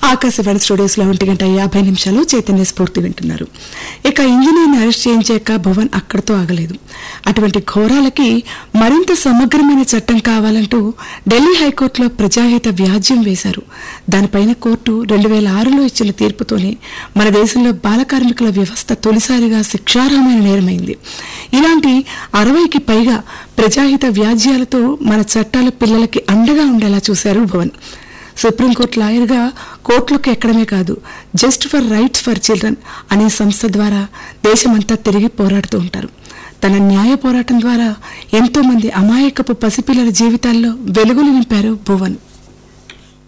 Akashvani studios లో ఒంటి గంట యాభై నిమిషాలు చైతన్య స్ఫూర్తి వింటున్నారు ఇక ఇంజనీర్ని అరెస్ట్ చేయించాక భువన్ అక్కడితో ఆగలేదు అటువంటి ఘోరాలకి మరింత సమగ్రమైన చట్టం కావాలంటూ ఢిల్లీ హైకోర్టులో ప్రజాహిత వ్యాజ్యం వేశారు దానిపైన కోర్టు రెండు వేల ఆరులో ఇచ్చిన తీర్పుతోనే మన దేశంలో బాల కార్మికుల వ్యవస్థ తొలిసారిగా శిక్షార్హమైన నేరమైంది ఇలాంటి అరవైకి పైగా ప్రజాహిత వ్యాజ్యాలతో మన చట్టాలు పిల్లలకి అండగా ఉండేలా చూశారు భువన్ సుప్రీంకోర్టు లాయర్గా కోర్టులకు ఎక్కడమే కాదు just for rights for children అనే సంస్థ ద్వారా దేశమంతా తిరిగి పోరాడుతూ ఉంటారు తన న్యాయ పోరాటం ద్వారా ఎంతో మంది అమాయకపు పసిపిల్లల జీవితాల్లో వెలుగులు నింపారు భువన్